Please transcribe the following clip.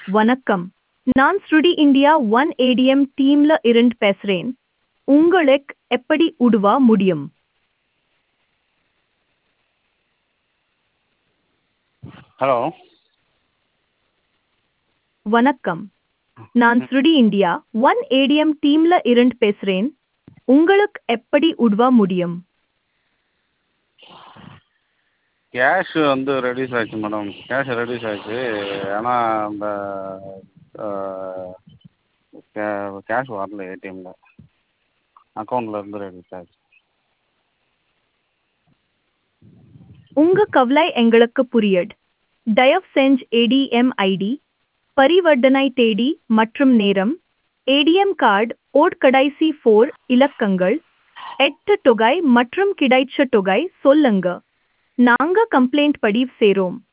வணக்கம் நான் ஸ்ருடி இந்தியா ஒன் ஏடிஎம் டீம்ல இருந்து பேசுறேன் உங்களுக்கு எப்படி உதவ முடியும் ஹலோ வணக்கம் நான் ஸ்ருடி இந்தியா ஒன் ஏடிஎம் டீம்ல இருந்து பேசுறேன் உங்களுக்கு எப்படி உதவ முடியும் கேஷ் வந்து ரெடியூஸ் ஆச்சு மேடம் கேஷ் ரெடியூஸ் ஆச்சு ஆனால் அந்த கே கேஷ் வரல ஏடிஎம்மில் அக்கௌண்ட்டில் இருந்து ரெடியூஸ் ஆச்சு உங்க கவலை எங்களுக்கு புரியுது தயவு செஞ்சு ஏடிஎம் ஐடி பரிவர்த்தனை தேதி மற்றும் நேரம் ஏடிஎம் கார்டு ஓட் கடைசி ஃபோர் இலக்கங்கள் எட்டு தொகை மற்றும் கிடைச்ச தொகை சொல்லுங்க நாங்க கம்ப்ளைண்ட் பதிவு செய்றோம்